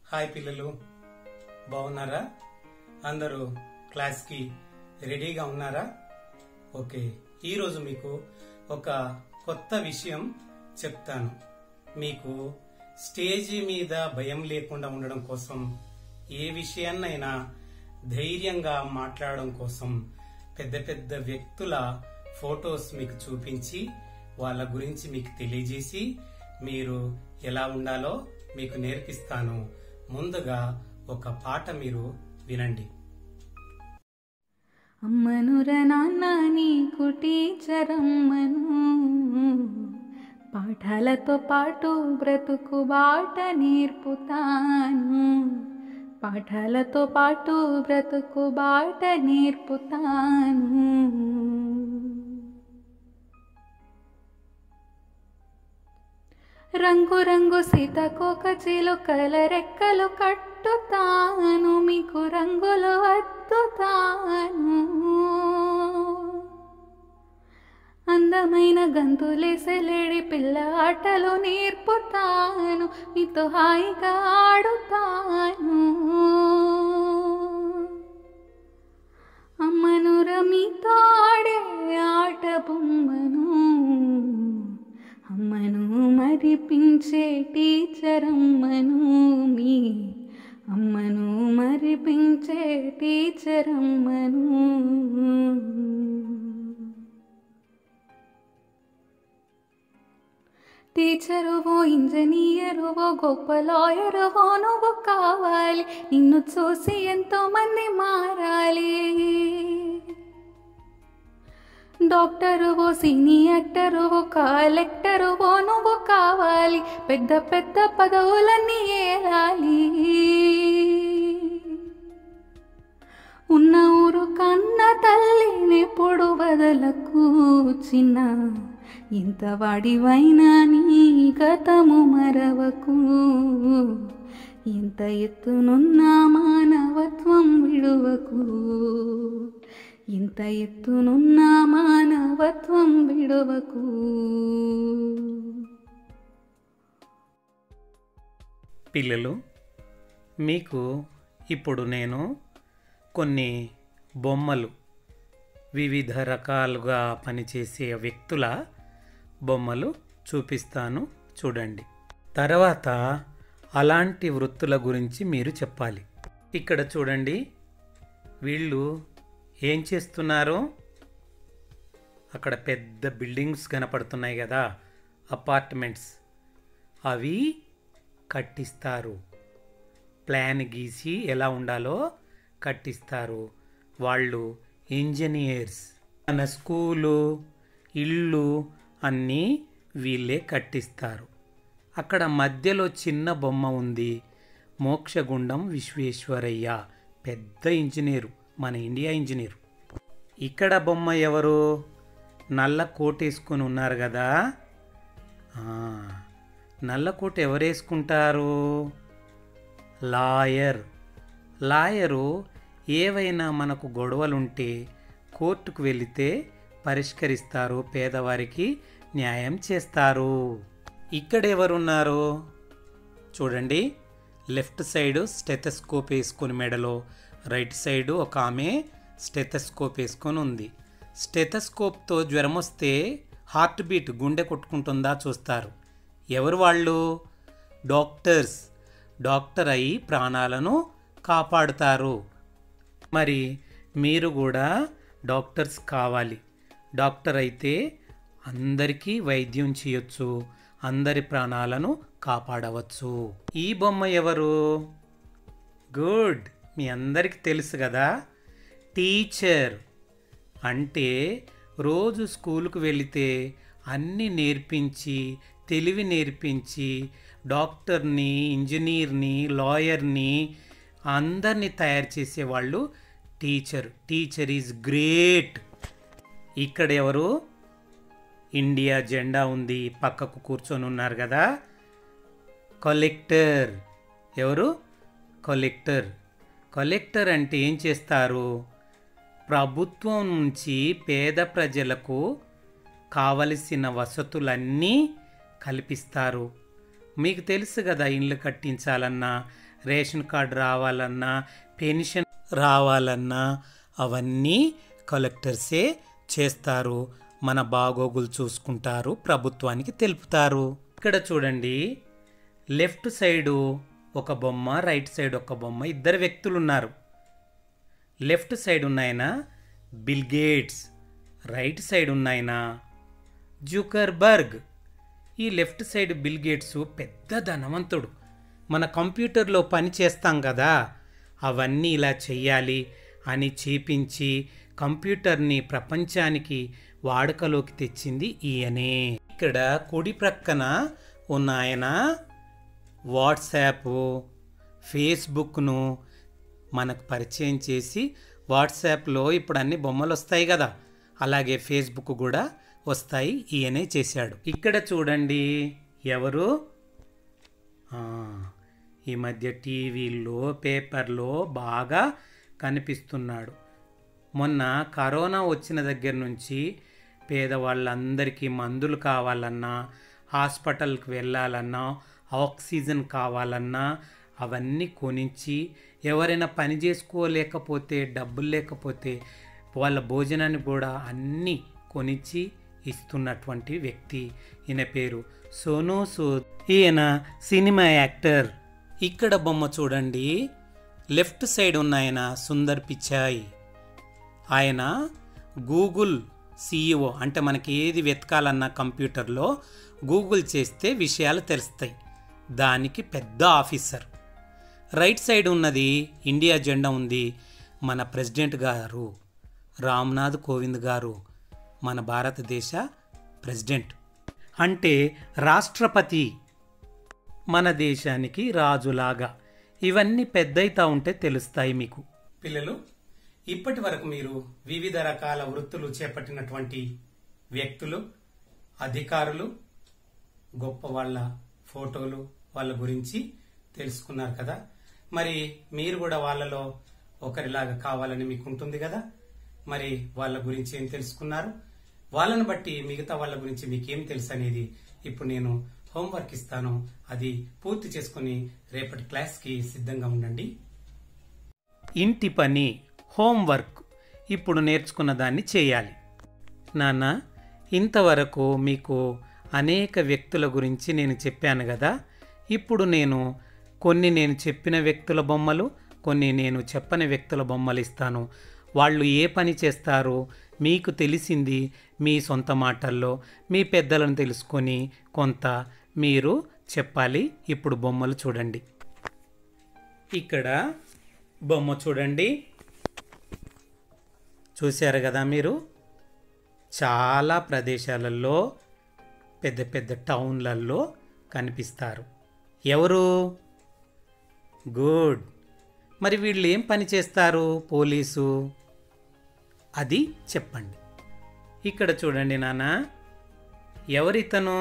hi పిల్లలు బాగున్నారా అందరూ క్లాస్కి రెడీగా ఉన్నారా ఓకే ఈరోజు మీకు ఒక కొత్త విషయం చెప్తాను మీకు స్టేజీ మీద భయం లేకుండా ఉండడం కోసం ఏ విషయాన్నైనా ధైర్యంగా మాట్లాడడం కోసం పెద్ద పెద్ద వ్యక్తుల ఫొటోస్ మీకు చూపించి వాళ్ళ గురించి మీకు తెలియజేసి మీరు ఎలా ఉండాలో మీకు నేర్పిస్తాను ముందుగా ఒక పాట మీరు వినండి అమ్మనుర నాన్న నీకు టీచరమ్మను పాఠాలతో పాటు బ్రతుకు బాట నేర్పుతాను పాఠాలతో పాటు బ్రతుకు బాట నేర్పుతాను రంగు రంగు సీతకోక చిలుకల రెక్కలు కట్టుతాను మీకు రంగులు అద్దుతాను అందమైన గంతులేసలేడి పిల్ల ఆటలు నేర్పుతాను మీతో హాయిగా ఆడుతాను అమ్మనుర మీతో ఆడే ఆట బొమ్మను అమ్మను మరిపించే టీచరమ్మను మీ అమ్మను మరిపించే టీచరమ్మను టీచరువో ఇంజనీయరువో గొప్ప లాయరువో నువ్వు కావాలి నిన్ను చూసి ఎంతో మంది మారాలి డాక్టరువో సినీ యాక్టరువో కలెక్టరువో నువ్వు కావాలి పెద్ద పెద్ద పదవులన్నీ ఏలాలి ఉన్న ఊరు కన్న తల్లిని పొడు వదలకు చిన్న ఇంత వాడివైనా నీ గతము మరవకు ఇంత ఎత్తునున్న మానవత్వం విడువకు ఇంత ఎత్తునున్న మానవత్వం విడువకు పిల్లలు మీకు ఇప్పుడు నేను కొన్ని బొమ్మలు వివిధ రకాలుగా పనిచేసే వ్యక్తుల బొమ్మలు చూపిస్తాను చూడండి తర్వాత అలాంటి వృత్తుల గురించి మీరు చెప్పాలి ఇక్కడ చూడండి వీళ్ళు ఏం చేస్తున్నారు అక్కడ పెద్ద బిల్డింగ్స్ కనపడుతున్నాయి కదా అపార్ట్మెంట్స్ అవి కట్టిస్తారు ప్లాన్ గీసి ఎలా ఉండాలో కట్టిస్తారు వాళ్ళు ఇంజనీర్స్ మన స్కూలు ఇల్లు అన్నీ వీళ్ళే కట్టిస్తారు అక్కడ మధ్యలో చిన్న బొమ్మ ఉంది మోక్షగుండం విశ్వేశ్వరయ్య పెద్ద ఇంజనీరు మన ఇండియా ఇంజనీర్ ఇక్కడ బొమ్మ ఎవరు నల్ల కోట్ వేసుకొని ఉన్నారు కదా ఆ, నల్ల కోట్ ఎవరు వేసుకుంటారు లాయర్ లాయరు ఏవైనా మనకు గొడవలుంటే కోర్టుకు వెళితే పరిష్కరిస్తారు పేదవారికి న్యాయం చేస్తారు ఇక్కడ ఎవరున్నారు చూడండి లెఫ్ట్ సైడ్ స్టెథస్కోప్ వేసుకొని మెడలో రైట్ సైడ్ ఒక ఆమె స్టెథస్కోప్ వేసుకొని ఉంది స్టెథస్కోప్తో జ్వరం వస్తే హార్ట్ బీట్ గుండె కొట్టుకుంటుందా చూస్తారు ఎవరు వాళ్ళు డాక్టర్స్ డాక్టర్ అయి ప్రాణాలను కాపాడుతారు మరి మీరు కూడా డాక్టర్స్ కావాలి డాక్టర్ అయితే అందరికీ వైద్యం చేయొచ్చు అందరి ప్రాణాలను కాపాడవచ్చు ఈ బొమ్మ ఎవరు గుడ్ మీ అందరికీ తెలుసు కదా టీచర్ అంటే రోజు స్కూలుకు వెళితే అన్నీ నేర్పించి తెలివి నేర్పించి డాక్టర్ని ఇంజనీర్ని లాయర్ని అందరినీ తయారు చేసేవాళ్ళు టీచర్ టీచర్ ఈజ్ గ్రేట్ ఇక్కడ ఎవరు ఇండియా జెండా ఉంది పక్కకు కూర్చొని ఉన్నారు కదా కలెక్టర్ ఎవరు కలెక్టర్ కలెక్టర్ అంటే ఏం చేస్తారు ప్రభుత్వం నుంచి పేద ప్రజలకు కావలసిన వసతులన్నీ కల్పిస్తారు మీకు తెలుసు కదా ఇండ్లు కట్టించాలన్నా రేషన్ కార్డు రావాలన్నా పెన్షన్ రావాలన్నా అవన్నీ కలెక్టర్సే చేస్తారు మన బాగోగులు చూసుకుంటారు ప్రభుత్వానికి తెలుపుతారు ఇక్కడ చూడండి లెఫ్ట్ సైడు ఒక బొమ్మ రైట్ సైడ్ ఒక బొమ్మ ఇద్దరు వ్యక్తులు ఉన్నారు లెఫ్ట్ సైడ్ ఉన్నాయన బిల్ గేట్స్ రైట్ సైడ్ ఉన్నాయన జూకర్బర్గ్ ఈ లెఫ్ట్ సైడ్ బిల్ గేట్స్ పెద్ద ధనవంతుడు మన కంప్యూటర్లో పని చేస్తాం కదా అవన్నీ ఇలా చెయ్యాలి అని చేపించి కంప్యూటర్ని ప్రపంచానికి వాడుకలోకి తెచ్చింది ఈయనే ఇక్కడ కుడి ప్రక్కన ఉన్న ఆయన వాట్సాప్ ఫేస్బుక్ను మనకు పరిచయం చేసి వాట్సాప్లో ఇప్పుడు అన్ని బొమ్మలు వస్తాయి కదా అలాగే ఫేస్బుక్ కూడా వస్తాయి ఈయనే చేశాడు ఇక్కడ చూడండి ఎవరు ఆ, ఈ మధ్య టీవీల్లో పేపర్లో బాగా కనిపిస్తున్నాడు మొన్న కరోనా వచ్చిన దగ్గర నుంచి పేదవాళ్ళందరికీ మందులు కావాలన్నా హాస్పిటల్కి వెళ్ళాలన్నా ఆక్సిజన్ కావాలన్నా అవన్నీ కొనించి ఎవరైనా పని చేసుకోలేకపోతే డబ్బులు లేకపోతే వాళ్ళ భోజనాన్ని కూడా అన్నీ కొనిచ్చి ఇస్తున్నటువంటి వ్యక్తి ఈయన పేరు సోనూ సూద్ ఈయన సినిమా యాక్టర్ ఇక్కడ బొమ్మ చూడండి లెఫ్ట్ సైడ్ ఉన్న ఆయన సుందర్ పిచాయ్ ఆయన గూగుల్ సీఈఓ అంటే మనకి ఏది వెతకాలన్నా కంప్యూటర్లో గూగుల్ చేస్తే విషయాలు తెలుస్తాయి దానికి పెద్ద ఆఫీసర్ రైట్ సైడ్ ఉన్నది ఇండియా జెండా ఉంది మన ప్రెసిడెంట్ గారు రామ్నాథ్ కోవింద్ గారు మన భారతదేశ ప్రెసిడెంట్ అంటే రాష్ట్రపతి మన దేశానికి రాజులాగా ఇవన్నీ పెద్దయితా ఉంటే తెలుస్తాయి మీకు పిల్లలు ఇప్పటి వరకు మీరు వివిధ రకాల వృత్తులు చేపట్టినటువంటి వ్యక్తులు అధికారులు గొప్ప వాళ్ళ ఫోటోలు వాళ్ళ గురించి తెలుసుకున్నారు కదా మరి మీరు కూడా వాళ్ళలో ఒకరిలాగా కావాలని మీకు ఉంటుంది కదా మరి వాళ్ళ గురించి ఏం తెలుసుకున్నారు వాళ్ళని బట్టి మిగతా వాళ్ళ గురించి మీకేం తెలుసు అనేది ఇప్పుడు నేను హోంవర్క్ ఇస్తాను అది పూర్తి చేసుకుని రేపటి క్లాస్కి సిద్ధంగా ఉండండి ఇంటి పని హోంవర్క్ ఇప్పుడు నేర్చుకున్న దాన్ని చేయాలి నాన్న ఇంతవరకు మీకు అనేక వ్యక్తుల గురించి నేను చెప్పాను కదా ఇప్పుడు నేను కొన్ని నేను చెప్పిన వ్యక్తుల బొమ్మలు కొన్ని నేను చెప్పని వ్యక్తుల బొమ్మలు ఇస్తాను వాళ్ళు ఏ పని చేస్తారు మీకు తెలిసింది మీ సొంత మాటల్లో మీ పెద్దలను తెలుసుకొని కొంత మీరు చెప్పాలి ఇప్పుడు బొమ్మలు చూడండి ఇక్కడ బొమ్మ చూడండి చూశారు కదా మీరు చాలా ప్రదేశాలలో పెద్ద పెద్ద టౌన్లలో కనిపిస్తారు ఎవరు గుడ్ మరి వీళ్ళు ఏం పని చేస్తారు పోలీసు అది చెప్పండి ఇక్కడ చూడండి నాన్న ఎవరితను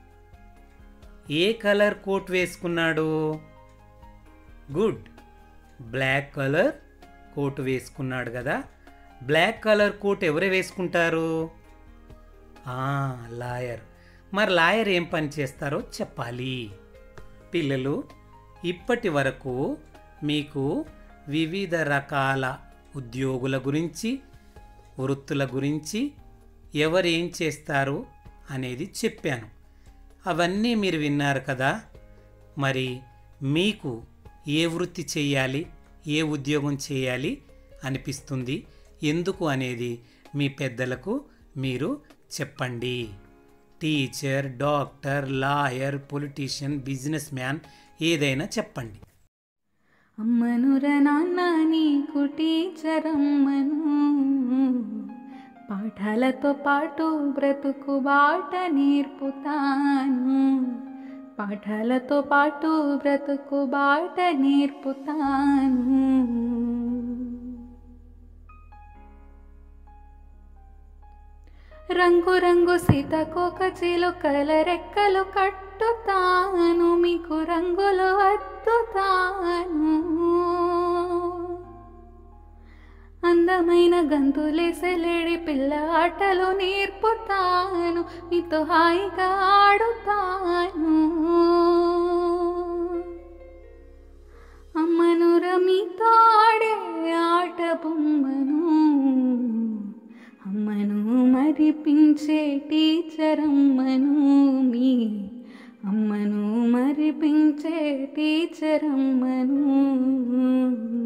ఏ కలర్ కోట్ వేసుకున్నాడు గుడ్ బ్లాక్ కలర్ కోట్ వేసుకున్నాడు కదా బ్లాక్ కలర్ కోట్ ఎవరే వేసుకుంటారు ఆ, లాయర్ మరి లాయర్ ఏం పని చేస్తారో చెప్పాలి పిల్లలు ఇప్పటి వరకు మీకు వివిధ రకాల ఉద్యోగుల గురించి వృత్తుల గురించి ఎవరు ఏం చేస్తారు అనేది చెప్పాను అవన్నీ మీరు విన్నారు కదా మరి మీకు ఏ వృత్తి చేయాలి ఏ ఉద్యోగం చేయాలి అనిపిస్తుంది ఎందుకు అనేది మీ పెద్దలకు మీరు చెప్పండి teacher doctor lawyer politician business man ఏదైనా చెప్పండి అమ్మనుర నాన్న నీకు టీచర్ అమ్మను పాఠాలతో పాటు బ్రతుకు బాట నేర్పుతాను పాఠాలతో పాటు బ్రతుకు బాట నేర్పుతాను రంగు రంగు సీతకోక చిలుకల రెక్కలు కట్టుతాను మీకు రంగులు అద్దుతాను అందమైన గంతులేసలేడి పిల్ల ఆటలు నేర్పుతాను మీతో హాయిగా ఆడుతాను మరిపించే టీచరమ్మను మీ అమ్మను మరిపించే టీచరమ్మను